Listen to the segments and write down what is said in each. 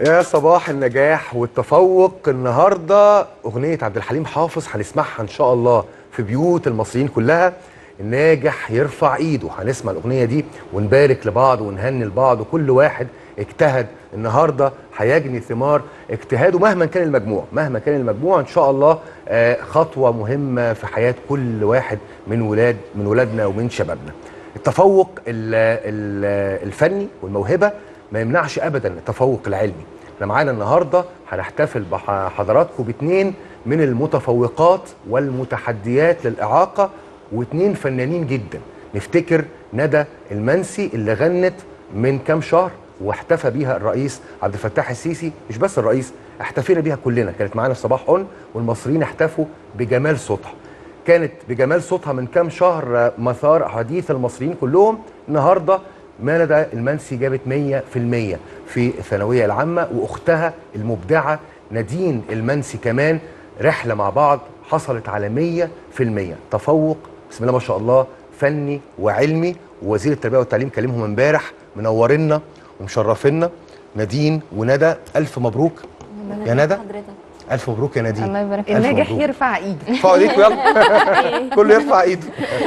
يا صباح النجاح والتفوق النهارده اغنيه عبد الحليم حافظ هنسمعها ان شاء الله في بيوت المصريين كلها الناجح يرفع ايده هنسمع الاغنيه دي ونبارك لبعض ونهني لبعض وكل واحد اجتهد النهارده هيجني ثمار اجتهاده مهما كان المجموع مهما كان المجموع ان شاء الله آه، خطوه مهمه في حياه كل واحد من ولاد من ولادنا ومن شبابنا التفوق ال- ال- الفني والموهبه ما يمنعش ابدا التفوق العلمي احنا معانا النهارده هنحتفل بحضراتكم باثنين من المتفوقات والمتحديات للاعاقه واثنين فنانين جدا نفتكر ندى المنسي اللي غنت من كام شهر واحتفى بيها الرئيس عبد الفتاح السيسي مش بس الرئيس احتفينا بيها كلنا كانت معانا في صباح اون والمصريين احتفوا بجمال صوتها كانت بجمال صوتها من كام شهر آه، مثار حديث المصريين كلهم النهارده ماندة المنسي جابت 100% في الثانويه العامه واختها المبدعه نادين المنسي كمان رحله مع بعض حصلت على 100% تفوق بسم الله ما شاء الله فني وعلمي ووزير التربيه والتعليم كلمهم امبارح منورنا ومشرفينا نادين وندى الف مبروك يا ندى حضرتك الف مبروك يا نادين الله يبارك ألف فيك الناجح مبروك. يرفع ايده ارفعوا ايديكم يلا كله يرفع ايده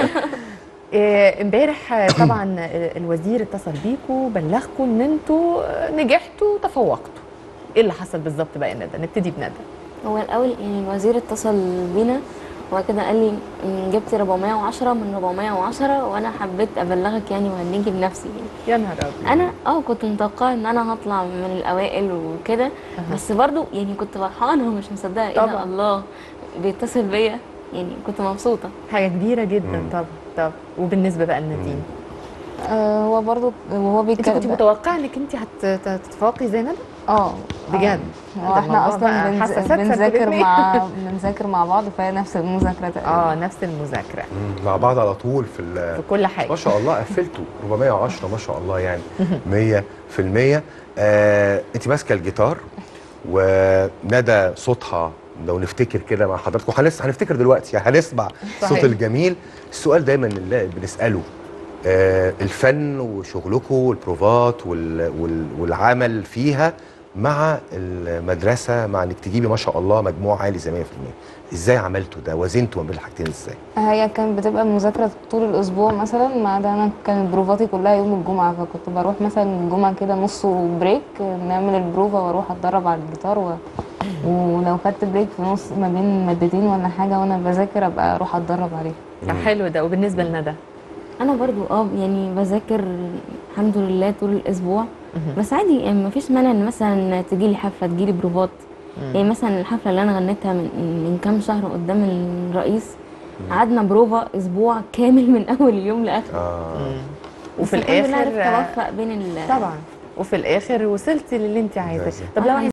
آه، امبارح آه، طبعا آه، الوزير اتصل بيكم بلغكم ان انتوا آه، نجحتوا وتفوقتوا ايه اللي حصل بالظبط بقى يا ندى نبتدي بندى هو الاول يعني الوزير اتصل بينا وبعد كده قال لي "م، جبت 410 من 410 وانا حبيت ابلغك يعني وهنيجي بنفسي يعني يا نهار ابيض انا اه كنت متوقعه ان انا هطلع من الاوائل وكده أها. بس برضو يعني كنت فرحانه ومش مصدقه ايه طبعا. ده الله بيتصل بيا يعني كنت مبسوطه حاجه كبيره جدا مم. طب طب وبالنسبه بقى لنادين آه، هو برضو وهو انت كنت بيتكلم متوقعه انك انت هتتفوقي زي ندى اه بجد هو ده احنا الموضوع اصلا بقى بنز... حساسات في بنذاكر الاتنين. مع بنذاكر مع بعض فهي نفس المذاكره تقريبا اه نفس المذاكره مم، مع بعض على طول في ال- في كل حاجه ما شاء الله قفلتوا 410 ما شاء الله يعني 100% آه انت ماسكه الجيتار وندى صوتها لو نفتكر كده مع حضراتكم هنس- هنفتكر دلوقتي يعني هنسمع صحيح. الصوت الجميل السؤال دايما اللي بنساله آه الفن وشغلكم والبروفات وال وال والعمل فيها مع المدرسه مع انك تجيبي ما شاء الله مجموع عالي زي 100% ازاي عملتوا ده وزنتوا ما بين الحاجتين ازاي هي كانت بتبقى المذاكره طول الاسبوع مثلا ما عدا انا كانت بروفاتي كلها يوم الجمعه فكنت بروح مثلا الجمعه كده نص بريك نعمل البروفا واروح اتدرب على الجيتار و... ولو خدت بريك في نص ما بين مادتين ولا حاجه وانا بذاكر ابقى اروح اتدرب عليه طب حلو ده وبالنسبه لندى انا برضو اه يعني بذاكر الحمد لله طول الاسبوع بس عادي يعني مفيش مانع ان مثلا تجيلي حفله تجيلي بروفات يعني مثلا الحفله اللي انا غنيتها من من كام شهر قدام الرئيس قعدنا بروفا اسبوع كامل من اول اليوم لاخره اه وفي بس الحمد لله الاخر عرفت اوفق بين ال طبعا وفي الاخر وصلتي للي انت عايزاه لازم. طب لو آه. عايز